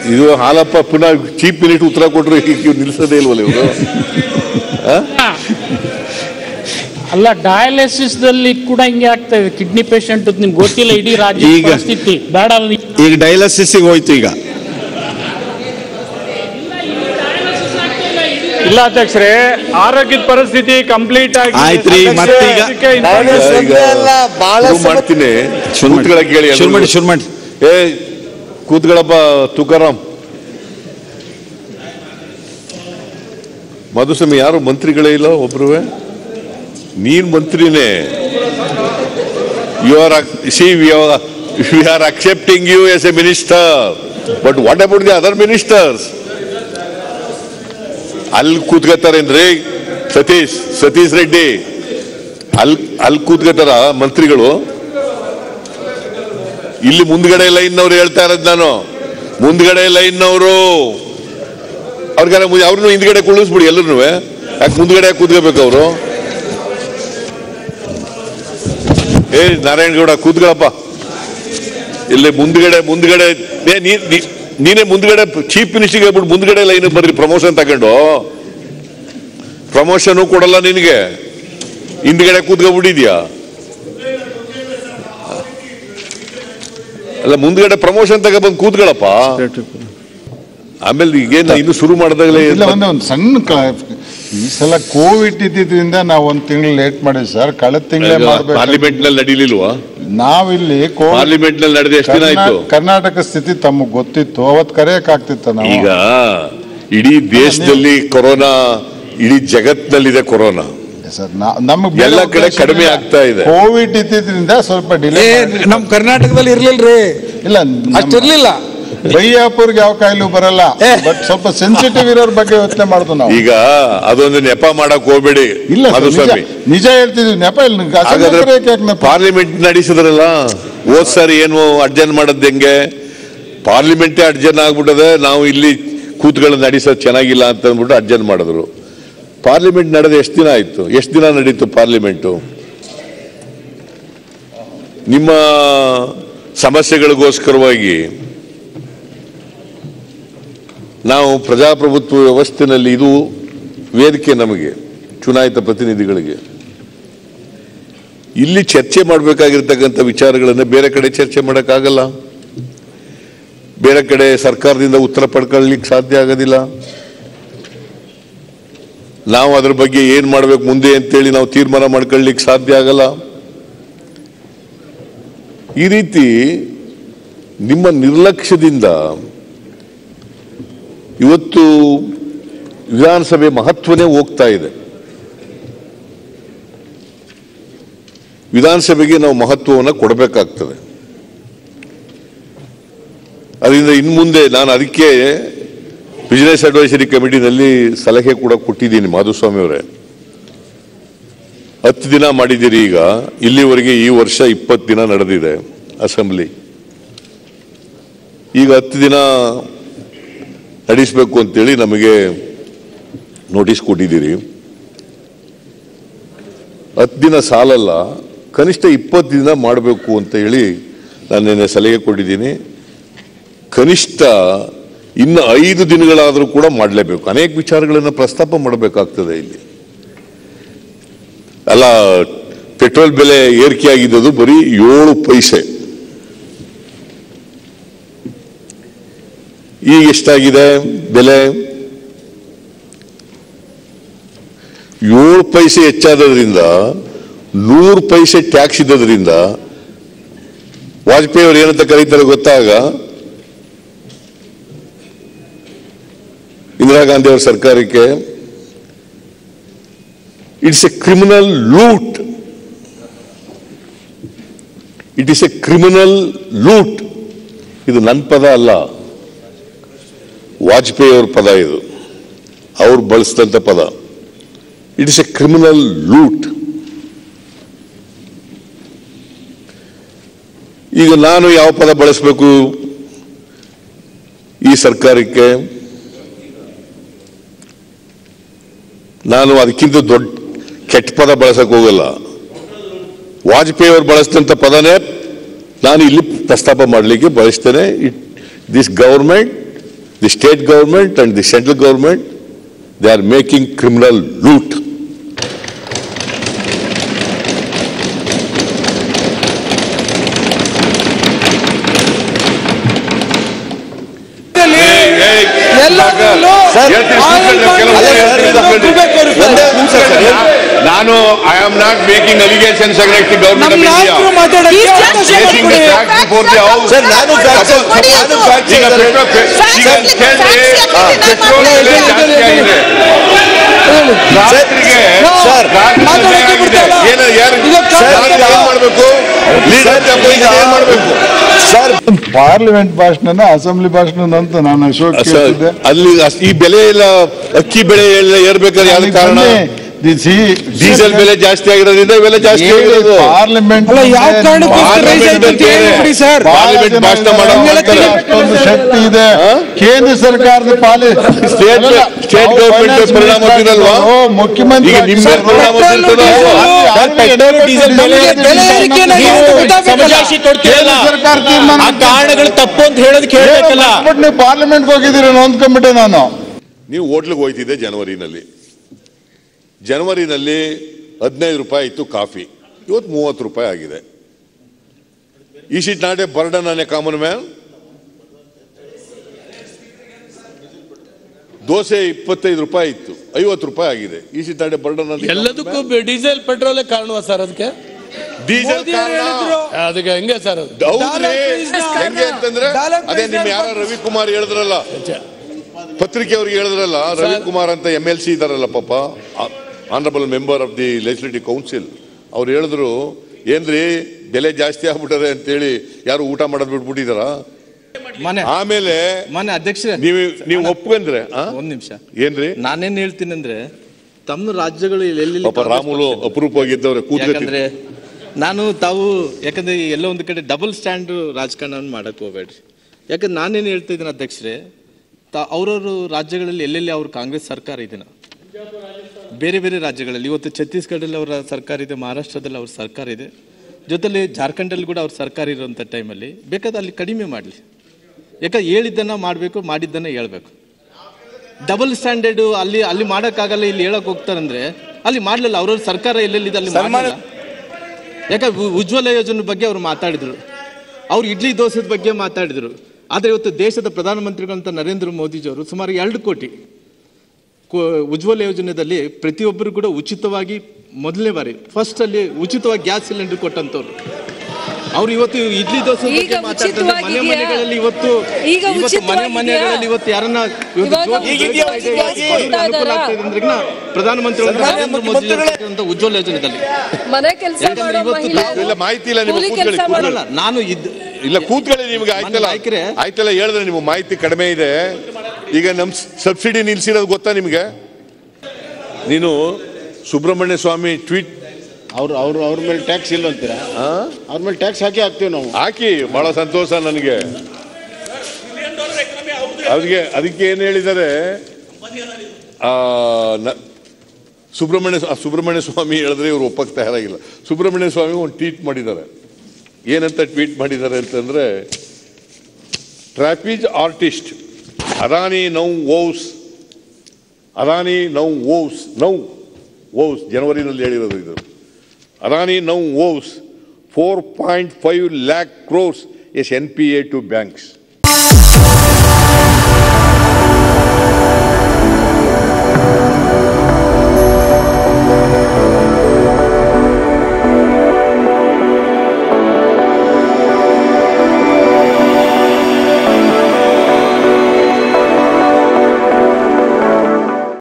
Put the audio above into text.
ಇದು ಹಾಲಪ್ಪ ಪುನಃ chief minister ಉತ್ತರ ಕೊಟ್ಟರು ನಿಲ್ಸೋದೇ ಇಲ್ವಲ್ಲ ಇವರು ಅಲ್ಲ ಡಯಾಲಿಸಿಸ್ ದಲ್ಲಿ ಕೂಡ ಹಿಂಗೆ ಆಗ್ತಾ ಇದೆ ಕಿಡ್ನಿ ಪೇಷಂಟ್ ನಿಮ್ಗೆ ಗೊತ್ತಿಲ್ಲ ಇಡೀ ರಾಜ್ಯ ಈಗ- ಪರಿಸ್ಥಿತಿ ಬೇಡ ಅಲ್ಲಿ ಈಗ ಡಯಾಲಿಸಿಸ್ಗೆ ಹೋಯ್ತು ಈಗ ಇಲ್ಲ ಅಧ್ಯಕ್ಷರೇ ಆರೋಗ್ಯದ ಪರಿಸ್ಥಿತಿ ಕಂಪ್ಲೀಟ್ ಆಗಿ ಆಯ್ತ್ರಿ, ಮತ್ತೀಗ- ಅದಕ್ಕೆ ಈಗ ಶುರು ಮಾಡ್ತೀನಿ ಶುರು ಮಾಡಿ. ಕೂತ್ಕೊಳ್ಳಕ್ಕೆ ಹೇಳಿ ಶುರು ಮಾಡಿ ಎಲ್ರಿಗೂ. ಶುರು ಮಾಡಿ ಏ ಕೂತ್ಗಳಪ್ಪ ತುಕಾರಾಮ್ ಮಧುಸ್ವಾಮಿ ಯಾರು ಮಂತ್ರಿಗಳೇ ಇಲ್ಲ ಒಬ್ರು ನೀನ್ ಮಂತ್ರಿನೇ you are see we are accepting you as a minister but what about the other ministers ಅಲ್ಲಿ ಕೂತ್ಕೋತಾರೇನ್ರಿ ಸತೀಶ್ ಸತೀಶ್ ರೆಡ್ಡಿ ಅಲ್ಲಿ ಅಲ್ಲಿ ಕೂತ್ಕೋತಾರ ಮಂತ್ರಿಗಳು ಇಲ್ಲಿ ಮುಂದ್ಗಡೆ ಲೈನ್ನವ್ರು ಹೇಳ್ತಾ ಇರೋದು ನಾನು ಮುಂದ್ಗಡೆ ಲೈನ್ನವರು ಅವ್ರಿಗಾರ ಅವ್ರನ್ನು ಹಿಂದ್ಗಡೆ ಕುಳಿಸ್ಬಿಡಿ ಎಲ್ಲರೂ ಯಾಕೆ ಮುಂದ್ಗಡೆ ಯಾಕೆ ಕೂತ್ಕೋಬೇಕು ಅವರು ಏ ನಾರಾಯಣಗೌಡ ಕೂತ್ಗಳಪ್ಪ ಇಲ್ಲಿ ಮುಂದ್ಗಡೆ ಮುಂದ್ಗಡೆ ಏ, ನೀ- ನೀ- ನೀನೇ ಮುಂದ್ಗಡೆ ಚೀಫ್ ಮಿನಿಸ್ಟರ್ಗೆ ಹೇಳ್ಬಿಟ್ಟು ಮುಂದ್ಗಡೆ ಲೈನ್ ಬರ್ರಿ ಪ್ರಮೋಷನ್ ತಗೊಂಡು ಪ್ರಮೋಷನ್ ಕೊಡಲ್ಲ ನಿನಗೆ ಹಿಂದ್ಗಡೆ ಕೂತ್ಕೊಬಿಟ್ಟಿದ್ಯಾ ಅಲ್ಲ ಮುಂದ್ಗಡೆ ಪ್ರಮೋಷನ್ ತಗೊಬಂದು ಕೂತ್ಗಳಪ್ಪ ಆಮೇಲೆ ಈಗೇನು ಇನ್ನು ಶುರು ಮಾಡಿದಾಗಲೇ ಇಲ್ಲ ಒಂದೇ ಒಂದು ಸಣ್ಣ ಕ- ಈ ಸಲ ಕೋವಿಡ್ ಇದ್ದಿದ್ರಿಂದ ನಾವು ಒಂದ್ ತಿಂಗಳು ಲೇಟ್ ಮಾಡಿವಿ ಸರ್ ಕಳೆದ ತಿಂಗಳೇ ಮಾಡ್ಬೇಕು ಪಾರ್ಲಿಮೆಂಟ್ ನಲ್ಲಿ ನಡೀಲಿಲ್ವಾ ನಾವಿಲ್ಲಿ ಕೋವಿಡ್ ಪಾರ್ಲಿಮೆಂಟ್ ನಲ್ಲಿ ನಡೆದ ಎಷ್ಟು ದಿನ ಆಯ್ತು ಕರ್ನಾಟಕ ಸ್ಥಿತಿ ತಮಗೆ ಗೊತ್ತಿತ್ತು ಅವತ್ ಕರೆಯಕ್ ಆಗ್ತಿತ್ತು ನಾವು ಈಗ ಇಡೀ ದೇಶದಲ್ಲಿ ಕೊರೋನಾ ಇಡೀ ಜಗತ್ತಿನಲ್ಲಿದೆ ಕೊರೋನಾ ಸರ್ ನಮಗೆ ಎಲ್ಲ ಕಡೆ ಕಡಿಮೆ ಆಗ್ತಾ ಇದೆ. ಕೋವಿಡ್ ಇದ್ದಿದ್ರಿಂದ ಸ್ವಲ್ಪ ಡಿಲೇ ಏ ನಮ್ ಕರ್ನಾಟಕದಲ್ಲಿ ಇರ್ಲಿಲ್ರಿ ಇಲ್ಲ ಅಷ್ಟಿರ್ಲಿಲ್ಲ ಬೈಯಾಪುರ್ಗೆ ಯಾವ ಕಾಯಿಲೆ ಬರಲ್ಲ ಏ. ಬಟ್ ಸ್ವಲ್ಪ ಸೆನ್ಸಿಟಿವ್ ಇರೋರ್ ಬಗ್ಗೆ ಯೋಚನೆ ಮಾಡುದು ನಾವು ಈಗ ಅದೊಂದು ನೆಪ ಮಾಡಕ್ ಹೋಗ್ಬೇಡಿ ಇಲ್ಲ ಸರ್, ನಿಜ ಮಧುಸ್ವಾಮಿ ನಿಜ ಹೇಳ್ತಿದ್ವಿ ನೆಪ ಇಲ್ಲ ಹಾಗಾದ್ರೆ ಕರೆಯಕ್ಕೆ ಯಾಕೆ ನೆಪ? ಪಾರ್ಲಿಮೆಂಟ್ ನಡೆಸಿದ್ರಲ್ಲ ಹೋದ್ ಸಾರಿ ಏನು ಅಡ್ಜನ್ ಮಾಡದ್ ಹೆಂಗೆ ಪಾರ್ಲಿಮೆಂಟೇ ಅಡ್ಜನ್ ಆಗ್ಬಿಟ್ಟದೆ ನಾವು ಇಲ್ಲಿ ಕೂತ್ಗಳು ನಡೆಸೋದು ಚೆನ್ನಾಗಿಲ್ಲ ಅಂತ ಅಂದ್ಬಿಟ್ಟು ಅಡ್ಜನ್ ಮಾಡಿದ್ರು ಪಾರ್ಲಿಮೆಂಟ್ ನಡೆದ ಎಷ್ಟು ದಿನ ಆಯ್ತು ಎಷ್ಟು ದಿನ ನಡೀತು ಪಾರ್ಲಿಮೆಂಟು ನಿಮ್ಮ ಸಮಸ್ಯೆಗಳಿಗೋಸ್ಕರವಾಗಿ ನಾವು ಪ್ರಜಾಪ್ರಭುತ್ವ ವ್ಯವಸ್ಥೆನಲ್ಲಿ ಇದು ವೇದಿಕೆ ನಮಗೆ ಚುನಾಯಿತ ಪ್ರತಿನಿಧಿಗಳಿಗೆ ಇಲ್ಲಿ ಚರ್ಚೆ ಮಾಡಬೇಕಾಗಿರ್ತಕ್ಕಂಥ ವಿಚಾರಗಳನ್ನು ಬೇರೆ ಕಡೆ ಚರ್ಚೆ ಮಾಡೋಕ್ಕಾಗಲ್ಲ ಬೇರೆ ಕಡೆ ಸರ್ಕಾರದಿಂದ ಉತ್ತರ ಪಡ್ಕೊಳ್ಳಿಕ್ಕೆ ಸಾಧ್ಯ ಆಗೋದಿಲ್ಲ ನಾವು ಅದ್ರ ಬಗ್ಗೆ ಏನ್ ಮಾಡ್ಬೇಕು ಮುಂದೆ ಅಂತೇಳಿ ನಾವು ತೀರ್ಮಾನ ಮಾಡ್ಕೊಳ್ಳಿಕ್ಕೆ ಸಾಧ್ಯ ಆಗಲ್ಲ ಈ ರೀತಿ ನಿಮ್ಮ ನಿರ್ಲಕ್ಷ್ಯದಿಂದ ಇವತ್ತು ವಿಧಾನಸಭೆ ಮಹತ್ವನೇ ಹೋಗ್ತಾ ಇದೆ ವಿಧಾನಸಭೆಗೆ ನಾವು ಮಹತ್ವವನ್ನು ಕೊಡಬೇಕಾಗ್ತದೆ ಅದರಿಂದ ಇನ್ನು ಮುಂದೆ ನಾನು ಅದಕ್ಕೆ ಬಿಸಿನೆಸ್ ಅಡ್ವೈಸರಿ ಕಮಿಟಿನಲ್ಲಿ ಸಲಹೆ ಕೂಡ ಕೊಟ್ಟಿದ್ದೀನಿ ಮಾಧುಸ್ವಾಮಿ ಅವರೇ ಹತ್ತು ದಿನ ಮಾಡಿದ್ದೀರಿ ಈಗ ಇಲ್ಲಿವರೆಗೆ ಈ ವರ್ಷ ಇಪ್ಪತ್ತು ದಿನ ನಡೆದಿದೆ ಅಸೆಂಬ್ಲಿ ಈಗ ಹತ್ತು ದಿನ ನಡೆಸಬೇಕು ಅಂತೇಳಿ ನಮಗೆ ನೋಟಿಸ್ ಕೊಟ್ಟಿದ್ದೀರಿ ಹತ್ತು ದಿನ ಸಾಲಲ್ಲ ಕನಿಷ್ಠ ಇಪ್ಪತ್ತು ದಿನ ಮಾಡಬೇಕು ಅಂತ ಹೇಳಿ ನಾನು ನಿನ್ನೆ ಸಲಹೆ ಕೊಟ್ಟಿದ್ದೀನಿ ಕನಿಷ್ಠ ಇನ್ನು ಐದು ದಿನಗಳಾದರೂ ಕೂಡ ಮಾಡಲೇಬೇಕು ಅನೇಕ ವಿಚಾರಗಳನ್ನು ಪ್ರಸ್ತಾಪ ಮಾಡಬೇಕಾಗ್ತದೆ ಇಲ್ಲಿ ಅಲ್ಲ ಪೆಟ್ರೋಲ್ ಬೆಲೆ ಏರಿಕೆ ಆಗಿದ್ದು ಬರೀ ಏಳು ಪೈಸೆ ಈಗ ಎಷ್ಟಾಗಿದೆ ಬೆಲೆ ಏಳು ಪೈಸೆ ಹೆಚ್ಚಾದ್ರಿಂದ ನೂರು ಪೈಸೆ ಟ್ಯಾಕ್ಸ್ ಇದ್ದದ್ರಿಂದ ವಾಜಪೇಯಿ ಅವರು ಏನಂತ ಕರೀತಾರೆ ಗೊತ್ತಾಗ ಇಂದಿರಾ ಗಾಂಧಿ ಅವರ ಸರ್ಕಾರಕ್ಕೆ it's a criminal loot it is a criminal loot ಇದು ನನ್ನ ಪದ ಅಲ್ಲ ವಾಜಪೇಯಿ ಅವ್ರ ಪದ ಇದು ಅವ್ರು ಬಳಸಿದಂಥ ಪದ it is a criminal loot ಈಗ ನಾನು ಯಾವ ಪದ ಬಳಸಬೇಕು ಈ ಸರ್ಕಾರಕ್ಕೆ ನಾನು ಅದಕ್ಕಿಂತ ದೊಡ್ಡ ಕೆಟ್ಟ ಪದ ಬಳಸಕ್ ಹೋಗಲ್ಲ ವಾಜಪೇಯಿ ಅವರು ಬಳಸಿದಂಥ ಪದನೇ ನಾನು ಇಲ್ಲಿ ಪ್ರಸ್ತಾಪ ಮಾಡಲಿಕ್ಕೆ ಬಯಸ್ತೇನೆ it this government the state government and the central government they are making criminal loot ಎಲ್ಲದರಲ್ಲೂ ಆಯಿಲ್ ನಾನು I am not making allegations against the ನಮ್ಮ ಗವರ್ಮೆಂಟ್ ಆಫ್ ಇಂಡಿಯಾ ನಾಯಕರು ಮಾತಾಡಕ್ಕೆ He's just ಅವಕಾಶ Taking the ಮಾಡಿಕೊಡಿ. facts before the house. Sir ನಾನು fact check- ಕೊಡಿ ನಾನು ಅದು. fact check ಈಗ ಸರ್. ಪೆಟ್ರೋಲ್ ಬೆ- Facts ಈಗ ಹಾಕ್ಲಿಕ್ಕೆ ಕೇಳ್ರಿ, facts ಆ, ಹಾಕ್ಲಿಕ್ಕೆ ಪೆಟ್ರೋಲ್ ನಾನು ಬೆಲೆ ಮಾತಾಡ್ತೀನಿ. ಜಾಸ್ತಿ ಆಗಿದೆ ಹೇಳಿ. ರಾತ್ರಿಗೆ ಸರ್, ರಾತ್ರಿಗೆ ಮಾತಾಡಕ್ಕೆ ಆಗಿದೆ. ಬಿಡ್ತಾ ಇಲ್ಲ. ಏನು ಯಾರು ಈಗ ನಾನು ಸರ್, ಏನ್ ಮಾಡ್ಬೇಕು ಲೀಡರ್ ಏನ್ ಮಾಡ್ಬೇಕು ಸರ್ ಪಾರ್ಲಿಮೆಂಟ್ ಭಾಷಣನ ಅಸೆಂಬ್ಲಿ ಭಾಷಣ ಅಂತ ನಾನು ಅಶೋಕ್ ಸರ್, ಕೇಳ್ತಿದ್ದೆ ಅಲ್ಲಿ ಅಸ್- ಈ ಬೆಲೆ ಎಲ್ಲ ಅಕ್ಕಿ ಬೆಲೆ ಎಲ್ಲ ಏರ್ಬೇಕಾದ್ರೆ ಯಾವ್ದು ಕಾರಣ ಡೀಸೆಲ್ ಬೆಲೆ ಜಾಸ್ತಿ ಆಗಿರೋದ್ರಿಂದ ಇವೆಲ್ಲ ಜಾಸ್ತಿ ಆಗಿರೋದು ಪಾರ್ಲಿಮೆಂಟ್ ಅಲ್ಲ ಯಾವ ಕಾರಣಕ್ಕೋಸ್ಕರ ರೈಸ್ ಆಯ್ತು ಅಂತ ಹೇಳ್ಬಿಡಿ ಸರ್ ಪಾರ್ಲಿಮೆಂಟ್ ಭಾಷಣ ಮಾಡೋ ಹಂಗೆಲ್ಲ ಅಷ್ಟೊಂದು ಶಕ್ತಿ ಇದೆ ಕೇಂದ್ರ ಸರ್ಕಾರದ ಪಾಲಿ ಸ್ಟೇಟ್ ಸ್ಟೇಟ್ ಗೌರ್ಮೆಂಟ್ ಪರಿಣಾಮ ಬೀರಲ್ವಾ ಮುಖ್ಯಮಂತ್ರಿ ಈಗ ನಿಮ್ಮ ಮೇಲೆ ಪರಿಣಾಮ ಬೀರ್ತದೋ ಪೆಟ್ರೋಲ್ ಡೀಸೆಲ್ ಬೆಲೆ ಏರಿಕೆ ಏನಾಗಿದೆ ಗೊತ್ತಾಗ್ಬೇಕಲ್ಲ? ಕೇಂದ್ರ ಸರ್ಕಾರ ತೀರ್ಮಾನ ಆ ಕಾರಣಗಳು ತಪ್ಪು ಅಂತ ಹೇಳೋದಕ್ಕೆ ಹೇಳ್ಬೇಕಲ್ಲ ಬಟ್ ನೀವು ಪಾರ್ಲಿಮೆಂಟ್ ಹೋಗಿದ್ದೀರಿ ನೊಂದ್ಕೊಂಡ್ಬಿಟ್ಟೆ ನಾನು ನೀವು ಹೋಟ್ಲಿಗೆ ಹೋಯ್ತಿದ್ದೆ ಜನವರಿನಲ್ಲಿ ಜನವರಿನಲ್ಲಿ ಹದಿನೈದು ರೂಪಾಯಿ ಇತ್ತು ಕಾಫಿ ಇವತ್ತು ಮೂವತ್ತು ರೂಪಾಯಿ ಆಗಿದೆ is it not a burden on a common man dosa ಇಪ್ಪತ್ತೈದು ರೂಪಾಯಿ ಇತ್ತು ಐವತ್ತು ರೂಪಾಯಿ ಆಗಿದೆ is it not a burden ಎಲ್ಲದಕ್ಕೂ ಬೆ- ಡೀಸೆಲ್ ಪೆಟ್ರೋಲ್ ಕಾರಣವ ಸರ್ ಅದಕ್ಕೆ ಡೀಸೆಲ್ ಮೋದಿ ಅವ್ರು ಹೇಳಿದ್ರು. ಅದಕ್ಕೆ ಹೆಂಗೆ ಸರ್ ಅದು ಹೌದ್ರಿ Dollar price ನ ಹೆಂಗೆ ಅಂತಂದ್ರೆ Dollar ಅದೇ price ನಿಮ್ ನ ಯಾರ ರವಿಕುಮಾರ್ ಹೇಳಿದ್ರಲ್ಲ ಪತ್ರಿಕೆ ಅವ್ರಿಗೆ ಹೇಳಿದ್ರಲ್ಲ ರವಿಕುಮಾರ್ ಅಂತ ಎಂ ಎಲ್ ಸಿ ಇದಾರಲ್ಲ ಪಾಪ honourable member of the legislative council ಅವ್ರು ಹೇಳಿದ್ರು ಏನ್ರಿ ಬೆಲೆ ಜಾಸ್ತಿ ಆಗ್ಬಿಟ್ಟದೆ ಅಂತೇಳಿ ಯಾರು ಊಟ ಮಾಡೋದ್ ಬಿಟ್ಬಿಟ್ಟಿದಾರ ಮನೆ ಆಮೇಲೆ ಮನೆ ಅಧ್ಯಕ್ಷರೇ ನೀವು ನೀವು ಒಪ್ಕೊಂಡ್ರೆ ಆ? ಒಂದ್ ನಿಮಿಷ ಏನ್ರಿ ನಾನೇನ್ ಹೇಳ್ತೀನಿ ಅಂದ್ರೆ ತಮ್ಮ ರಾಜ್ಯಗಳು ಎಲ್ಲಿ ಪಾಪ ರಾಮುಲು ಅಪರೂಪವಾಗಿದ್ದವ್ರೆ ಕೂತ್ಕೊತೀನಿ ಯಾಕಂದ್ರೆ ನಾನು ತಾವು ಯಾಕಂದ್ರೆ ಎಲ್ಲೋ ಒಂದು ಕಡೆ ಡಬಲ್ ಸ್ಟ್ಯಾಂಡ್ ರಾಜಕಾರಣವನ್ನು ಮಾಡಕ್ ಹೋಗ್ಬೇಡ್ರಿ ಯಾಕಂದ್ರೆ ನಾನೇನು ಹೇಳ್ತಾ ಇದ್ದೀನಿ ಅಧ್ಯಕ್ಷರೇ ತಾ ಅವ್ರವ್ರ ರಾಜ್ಯಗಳಲ್ಲಿ ಎಲ್ಲೆಲ್ಲಿ ಅವ್ರ ಕಾಂಗ್ರೆಸ್ ಸರ್ಕಾರ ಇದೆನ ಬೇರೆ ಬೇರೆ ರಾಜ್ಯಗಳಲ್ಲಿ ಇವತ್ತು ಛತ್ತೀಸ್ಗಢಲ್ಲಿ ಅವರ ಸರ್ಕಾರ ಇದೆ ಮಹಾರಾಷ್ಟ್ರದಲ್ಲಿ ಅವ್ರ ಸರ್ಕಾರ ಇದೆ ಜೊತೆಲಿ ಜಾರ್ಖಂಡಲ್ಲಿ ಕೂಡ ಅವ್ರ ಸರ್ಕಾರ ಇರುವಂಥ ಟೈಮಲ್ಲಿ ಬೇಕಾದ್ರೆ ಅಲ್ಲಿ ಕಡಿಮೆ ಮಾಡಲಿ ಯಾಕಂದ್ರೆ ಹೇಳಿದ್ದನ್ನ ಮಾಡಬೇಕು ಮಾಡಿದ್ದನ್ನ ಹೇಳ್ಬೇಕು ಡಬಲ್ ಸ್ಟ್ಯಾಂಡರ್ಡ್ ಅಲ್ಲಿ ಅಲ್ಲಿ ಮಾಡೋಕ್ಕಾಗಲ್ಲ ಇಲ್ಲಿ ಹೇಳಕ್ ಹೋಗ್ತಾರಂದ್ರೆ ಅಲ್ಲಿ ಮಾಡ್ಲಿಲ್ಲ ಅವ್ರವ್ರ ಸರ್ಕಾರ ಎಲ್ಲೆಲ್ಲಿದೆ ಅಲ್ಲಿ ಮಾಡ್ಲಿಲ್ಲ ಯಾಕಂದ್ರೆ ಉ- ಉಜ್ವಲ ಯೋಜನೆ ಬಗ್ಗೆ ಅವ್ರು ಮಾತಾಡಿದ್ರು ಅವ್ರು ಇಡ್ಲಿ ದೋಸೆದ ಬಗ್ಗೆ ಮಾತಾಡಿದ್ರು ಆದರೆ ಇವತ್ತು ದೇಶದ ಪ್ರಧಾನಮಂತ್ರಿಗಳಂತ ನರೇಂದ್ರ ಮೋದಿಜಿಯವರು ಸುಮಾರು ಎರಡು ಕೋಟಿ ಕೋ- ಉಜ್ವಲ ಯೋಜನೆಯಲ್ಲಿ ಪ್ರತಿಯೊಬ್ಬರು ಕೂಡ ಉಚಿತವಾಗಿ ಮೊದಲನೇ ಬಾರಿ ಫಸ್ಟ್ ಅಲ್ಲಿ ಉಚಿತವಾಗಿ ಗ್ಯಾಸ್ ಸಿಲಿಂಡರ್ ಕೊಟ್ಟಂತವ್ರು ಅವ್ರು ಇವತ್ತು ಇಡ್ಲಿ ದೋಸೆ ಈಗ ಬಗ್ಗೆ ಮಾತಾಡ್ತಾರೆ ಮನೆ ಉಚಿತವಾಗಿದೆಯಾ? ಮನೆಗಳಲ್ಲಿ ಇವತ್ತು ಈಗ ಇವತ್ತು ಮನೆ ಉಚಿತವಾಗಿದೆಯಾ? ಮನೆಗಳಲ್ಲಿ ಇವತ್ತು ಯಾರನ್ನ ಇವತ್ತು ಇವಾಗ ಜ್ಯೋತಿ ಉಚಿತವಾಗಿ ಬೆಳಗ್ತಾ ಇದೆ, ಗ್ಯಾಸ್ ಬಡವ್ರಿಗೆ ಕೊಡ್ತಾ ಅನುಕೂಲ ಇದ್ದಾರಾ? ಆಗ್ತಾ ಇದೆ ಅಂದ್ರೆಗಿನ ಪ್ರಧಾನಮಂತ್ರಿ ನರೇಂದ್ರ ಮೋದಿ ಅಂತ ಉಜ್ವಲ ಯೋಜನೆಯಲ್ಲಿ ಮನೆ ಕೆಲಸ ಯಾಕಂದ್ರೆ ಮಾಡೋ ಇವತ್ತು ಮಹಿಳೆ ನಾವು- ಇಲ್ಲ ಮಾಹಿತಿ ಇಲ್ಲ ನಿಮ್ಗೆ ಕೂಲಿ ಕೂತ್ಕೊಳ್ಳಿ, ಕೆಲಸ ಮಾಡೋ ಅಲ್ಲ ನಾನು ಇದ್ ಇಲ್ಲ ಕೂತ್ಕೊಳ್ಳಿ ನಿಮ್ಗೆ ಆಯ್ತಲ್ಲ ನಾಯಕರೇ. ಆಯ್ತಲ್ಲ ಹೇಳಿದ್ರೆ ನಿಮ್ಮ ಮಾಹಿತಿ ಕಡಿಮೆ ಇದೆ ಈಗ ನಮ್ ಸಬ್ಸಿಡಿ ನಿಲ್ಸಿರೋದು ಗೊತ್ತಾ ನಿಮ್ಗೆ ನೀನು ಸುಬ್ರಹ್ಮಣ್ಯ ಸ್ವಾಮಿ ಟ್ವೀಟ್ ಅವ್ರು ಅವ್ರು ಅವ್ರ ಮೇಲೆ ಟ್ಯಾಕ್ಸ್ ಇಲ್ಲ ಅಂತೀರಾ ಅವ್ರ ಮೇಲೆ ಟ್ಯಾಕ್ಸ್ ಹಾಕಿ ಹಾಕ್ತೀವಿ ನಾವು ಹಾಕಿ ಬಹಳ ಸಂತೋಷ ನನಗೆ ಅವ್ರಿಗೆ ಅದಕ್ಕೆ ಏನ್ ಹೇಳಿದ್ದಾರೆ ಆ, ನ- ಸುಬ್ರಹ್ಮಣ್ಯ ಸ್ವಾ- ಸುಬ್ರಹ್ಮಣ್ಯ ಸ್ವಾಮಿ ಹೇಳಿದ್ರೆ ಇವರು ಒಪ್ಪಕ್ಕೆ ತಯಾರಾಗಿಲ್ಲ ಸುಬ್ರಹ್ಮಣ್ಯ ಸ್ವಾಮಿ ಒಂದು ಟ್ವೀಟ್ ಮಾಡಿದ್ದಾರೆ ಏನಂತ ಟ್ವೀಟ್ ಮಾಡಿದ್ದಾರೆ ಅಂತಂದ್ರೆ trapeze artist Adani now owes Adani now owes now owes ಜನವರಿನಲ್ಲಿ ಹೇಳಿರೋದು ಇದು Adani now owes four point five lakh crores as N P A to banks